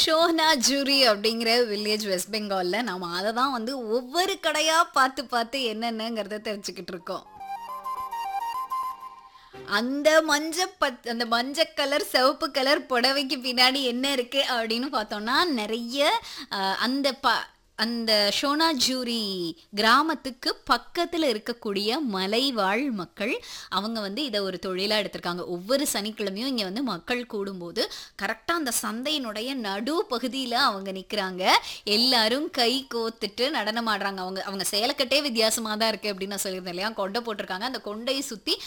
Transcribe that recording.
ஷோனா ஜூரி அப்படிங்கிற village west பெங்கால்ல நாம அதை தான் வந்து ஒவ்வொரு கடையா பார்த்து பார்த்து என்னென்னங்கிறத தெரிஞ்சுக்கிட்டு இருக்கோம் அந்த மஞ்ச பத் அந்த மஞ்ச கலர் சிவப்பு கலர் புடவைக்கு பின்னாடி என்ன இருக்கு அப்படின்னு பார்த்தோம்னா நிறைய அஹ், அந்த ப அந்த ஷோனாஜூரி கிராமத்துக்கு பக்கத்தில் இருக்கக்கூடிய மலைவாழ் மக்கள் அவங்க வந்து இதை ஒரு தொழிலாக எடுத்திருக்காங்க ஒவ்வொரு சனிக்கிழமையும் இங்கே வந்து மக்கள் கூடும்போது கரெக்டாக அந்த சந்தையினுடைய நடு பகுதியில் அவங்க நிற்கிறாங்க எல்லாரும் கை கோத்துட்டு நடனம் ஆடுறாங்க அவங்க அவங்க சேலக்கட்டே வித்தியாசமாக தான் இருக்குது அப்படின்னு நான் சொல்லியிருந்தேன் இல்லையா கொண்டை போட்டிருக்காங்க அந்த கொண்டையை சுற்றி